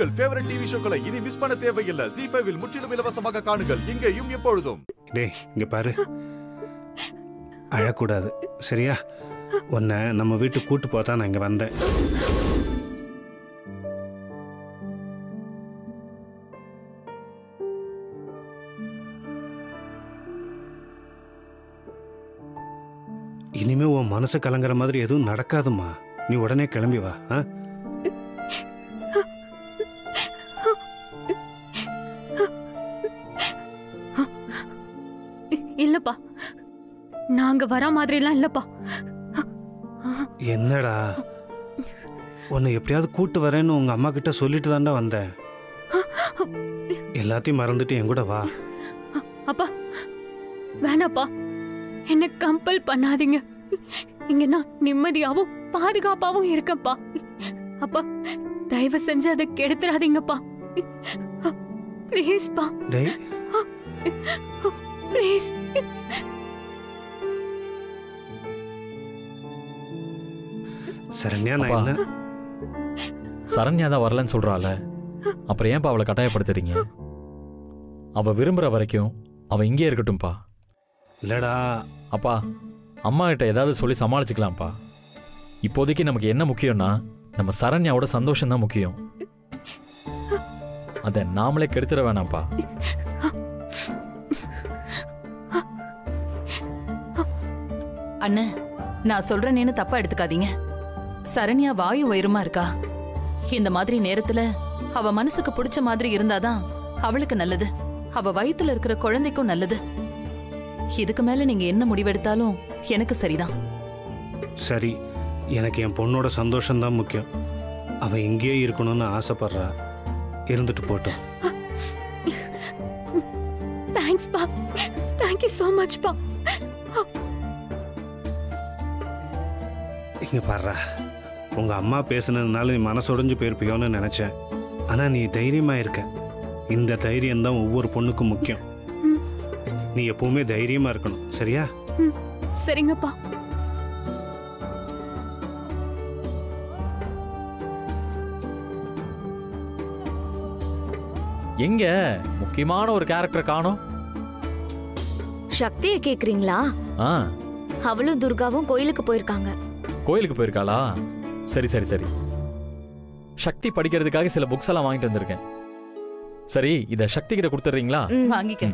உங்கள் favourite TV ஷோக்களை இனி miss பண்ண தேவையில்லை ஜி ஃபைவில் முற்றிலும் இலவசமாக காணுங்கள் இங்கேயும் எப்பொழுதும் டேய் இங்க பாரு அழக்கூடாது சரியா உன்னை நம்ம வீட்டுக்கு கூட்டு போதான் நான் இங்க வந்தேன் இனிமே உன் மனசு கலங்குற மாதிரி எதுவும் நடக்காதும்மா நீ உடனே கிளம்பி வா ஆ இல்லப்பா நாங்க வர மாதிரிலாம் இல்லப்பா என்னடா உன்னை எப்படியாவது கூட்டு வரேன்னு உங்க அம்மா கிட்ட சொல்லிட்டு தாண்டா வந்தேன் எல்லாத்தையும் மறந்துட்டு என் கூட வா அப்பா வேணாப்பா என்ன கம்பல் பண்ணாதீங்க இங்க நான் நிம்மதியாவும் பாதுகாப்பாவும் இருக்கேன்ப்பா அப்பா தயவு செஞ்சு அதை கெடுத்துறாதீங்கப்பா ப்ளீஸ்ப்பா டேய் ப்ளீஸ் சரண்யா நான் அப்பா. என்ன சரண்யா தான் வரலன்னு சொல்றாள அப்புறம் ஏன்பா அவளை கட்டாயப்படுத்துறீங்க அவ விரும்புற வரைக்கும் அவ இங்கே இருக்கட்டும்பா இல்லடா அப்பா அம்மா கிட்ட ஏதாவது சொல்லி சமாளிச்சுக்கலாம்ப்பா இப்போதைக்கு நமக்கு என்ன முக்கியம்னா நம்ம சரண்யாவோட சந்தோஷம் தான் முக்கியம் அதை நாமளே கெடுத்துட வேணாம்ப்பா அண்ணே நான் சொல்றேனேன்னு தப்பா எடுத்துக்காதீங்க சரண்யா வாயு உயரமா இருக்கா இந்த மாதிரி நேரத்துல அவ மனசுக்கு பிடிச்ச மாதிரி இருந்தாதான் அவளுக்கு நல்லது அவ வயித்துல இருக்கிற குழந்தைக்கும் நல்லது இதுக்கு மேல நீங்க என்ன முடிவெடுத்தாலும் எனக்கு சரிதான் சரி எனக்கு என் பொண்ணோட சந்தோஷம்தான் முக்கியம் அவ எங்கேயோ இருக்கணும்னு ஆசைப்படுறா இருந்துட்டு போட்டோம் தேங்க்ஸ்ப்பா தேங்க்யூ ஸோ மச்ப்பா இங்க பாடுறா உங்க அம்மா பேசுனதுனால நீ மனசுடைஞ்சு போயிருப்பியோன்னு நினைச்சேன் ஆனா நீ தைரியமா இருக்க இந்த தைரியம் தான் ஒவ்வொரு பொண்ணுக்கும் முக்கியம் ம். நீ எப்பவுமே தைரியமா இருக்கணும் சரியா சரிங்கப்பா எங்க முக்கியமான ஒரு கேரக்டர் காணோம் சக்தியை கேக்குறீங்களா ஆ அவளும் துர்காவும் கோயிலுக்கு போயிருக்காங்க கோயிலுக்கு போயிருக்காளா சரி சரி சரி சக்தி படிக்கிறதுக்காக சில புக்ஸ் எல்லாம் வாங்கிட்டு வந்திருக்கேன் சரி இத சக்தி கிட்ட கொடுத்துறீங்களா ம். வாங்கிக்க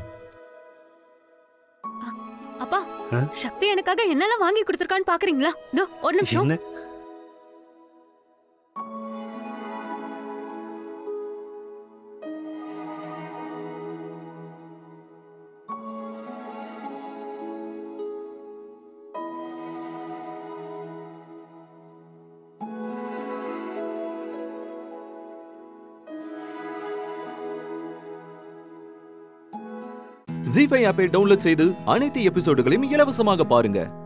அப்பா ஆ? சக்தி எனக்காக என்னெல்லாம் வாங்கி கொடுத்துருக்கான்னு பாக்குறீங்களா இதோ ஒரு நிமிஷம் என்ன ஜி ஃபைவ் ஆப்பை டவுன்லோட் செய்து அனைத்து எபிசோடுகளையும் இலவசமாக பாருங்க